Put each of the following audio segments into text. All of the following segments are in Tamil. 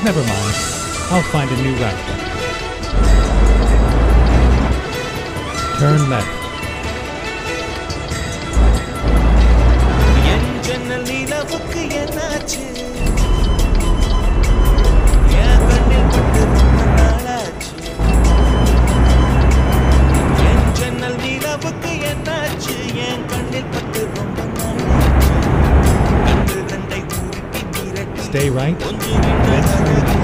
Never mind. I'll find a new route. Turn left. என் ஜன்னல் நிலவுக்கு என்னாச்சு என் கண்ணில் பட்டு ரொம்ப நாளாச்சு என் ஜன்னல் நிலவுக்கு என்னாச்சு என் கண்ணில் பட்டு ரொம்ப நாளாச்சு கண்டு கண்டை உருட்டி மிரட்டி Stay right. கொஞ்சி விட்டு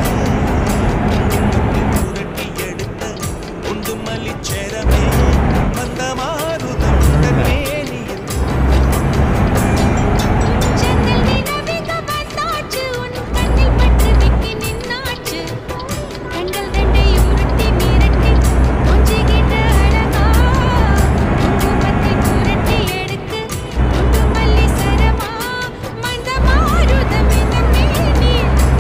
புரட்டி எடுத்த உண்டு மல்லிச்சேரமே வந்த மாறுதம் மேனியில் ஜன்னல் நிலவிக வந்தாச்சு உன் கண்ணில் பட்டு விக்கி நின்னாச்சு கண்கள் ரெண்டை உருட்டி மிரட்டி கொஞ்சிக்கிட்ட அழகா குங்குமத்தை புரட்டி எடுத்து குண்டு மல்லி சரமா மந்த மாருதம் இந்த மேனி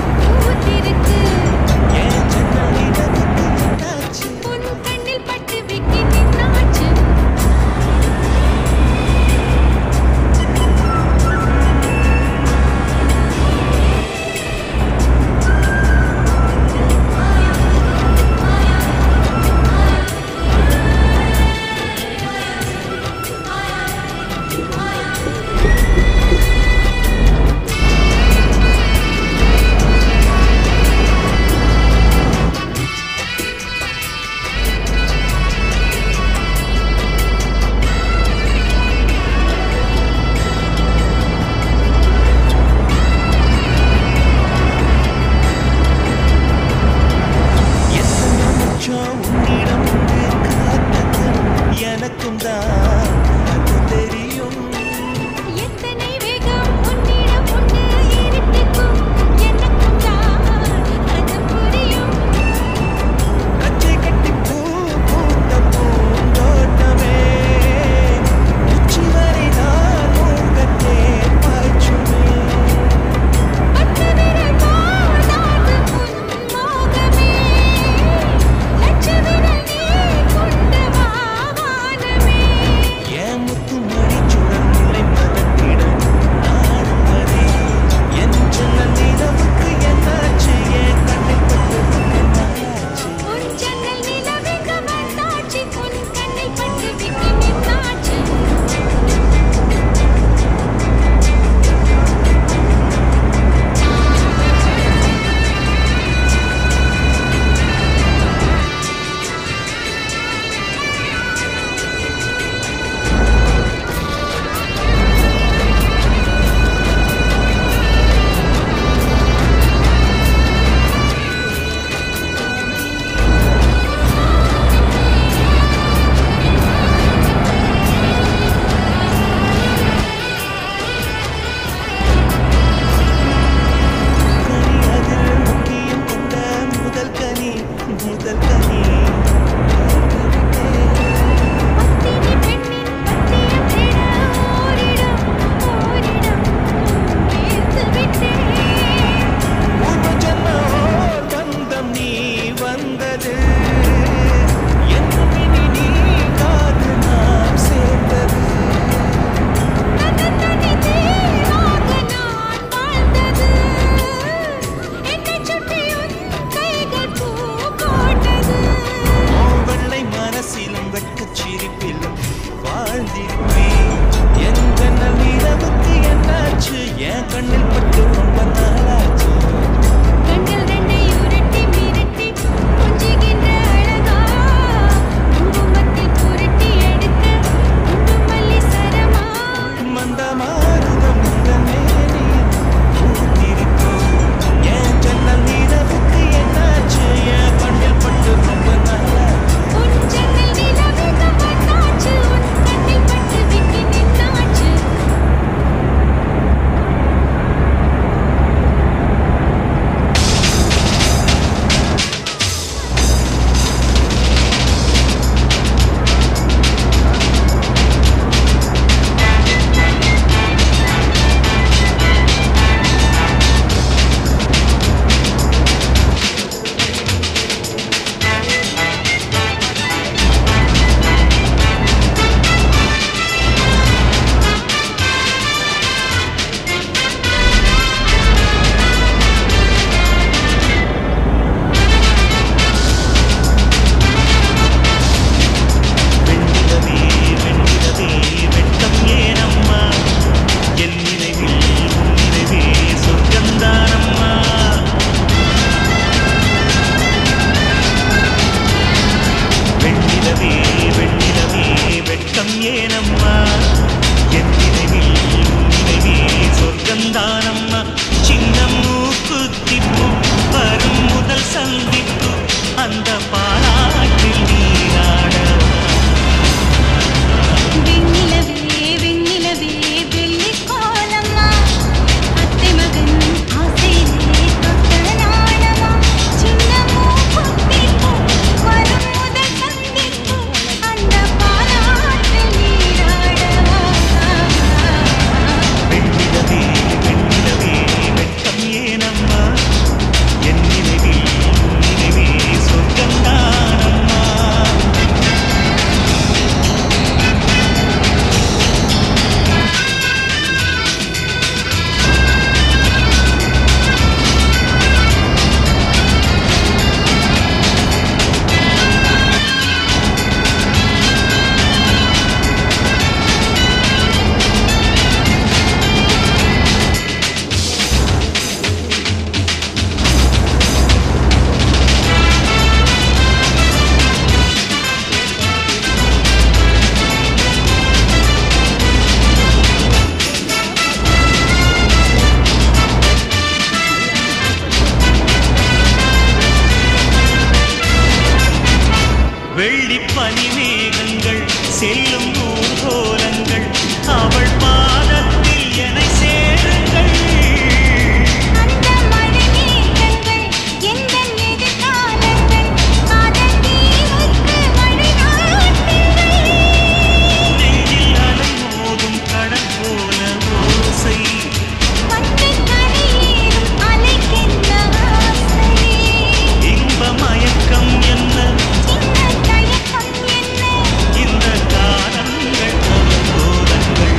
வெள்ளி பனிமேகங்கள் செல்லும் ஊர்கோலங்கள் அவள் பாதத்தில் என்னை சேருங்கள் அந்த மழை மேகங்கள் எந்தன் எதிர்காலங்கள் காதல் தீவுக்கு வழிகாட்டுங்கள் நெஞ்சில் அலை மோதும் கடல் போல ஓசை வந்து கரையேறும் அலைக்கென்ன ஆசை இன்ப மயக்கம் என்ன சின்ன தயக்கம் என்ன இந்த காலங்கள் அவரோதங்கள்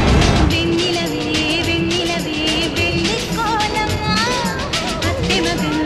வெண்ணிலவே வெண்ணிலவே வெள்ளிக் கோலம் அத்திமகன்